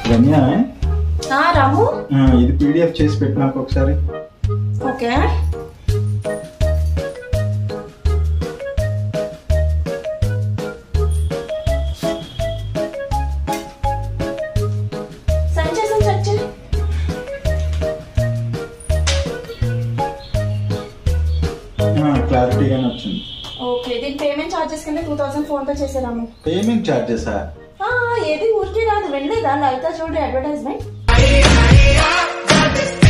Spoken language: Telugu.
రమ్య ఆ, రాము ఆ, ఇది పీడిఎఫ్ చేసి పెట్టు నాకు ఒకసారి ఓకే సెండ్ చేసాను చెక్ చేయి క్లారిటీగానే వచ్చింది ఓకే దీని పేమెంట్ చార్జెస్ కింద టూ థౌసండ్ ఫోన్ పే చేసారాము పేమెంట్ ఛార్జెసా ఆ, ఏది ఊరికే రాదు వెళ్ళలేదా లలిత చూడండి అడ్వర్టైజ్మెంట్